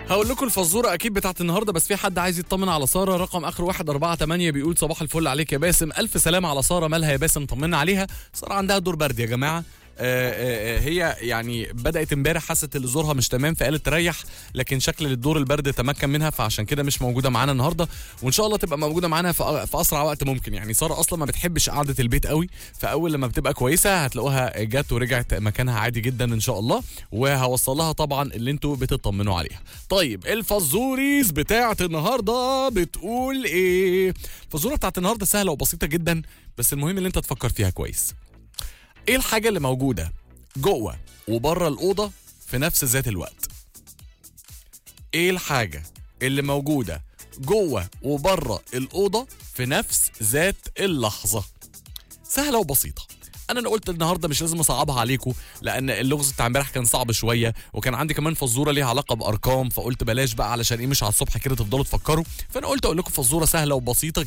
هقول لكم الفزوره اكيد بتاعت النهارده بس في حد عايز يطمن على ساره رقم اخر 148 بيقول صباح الفل عليك يا باسم الف سلامه على ساره مالها يا باسم طمنا عليها ساره عندها دور برد يا جماعه آه، آه، آه، هي يعني بدات امبارح حست ان زورها مش تمام فقالت تريح لكن شكل الدور البرد تمكن منها فعشان كده مش موجوده معانا النهارده وان شاء الله تبقى موجوده معانا في في اسرع وقت ممكن يعني ساره اصلا ما بتحبش قعده البيت قوي فاول لما بتبقى كويسه هتلاقوها جت ورجعت مكانها عادي جدا ان شاء الله وهوصل لها طبعا اللي انتوا بتطمنوا عليها طيب الفزوريز بتاعت النهارده بتقول ايه الفزوره بتاعت النهارده سهله وبسيطه جدا بس المهم اللي انت تفكر فيها كويس ايه الحاجه اللي موجوده جوه وبره الاوضه في نفس ذات الوقت ايه الحاجه اللي موجوده جوه وبره الاوضه في نفس ذات اللحظه سهله وبسيطه انا اللي قلت النهارده مش لازم اصعبها عليكم لان اللغز بتاع امبارح كان صعب شويه وكان عندي كمان فزوره ليها علاقه بارقام فقلت بلاش بقى علشان ايه مش على الصبح كده تفضلوا تفكروا فانا قلت اقول لكم فزوره سهله وبسيطه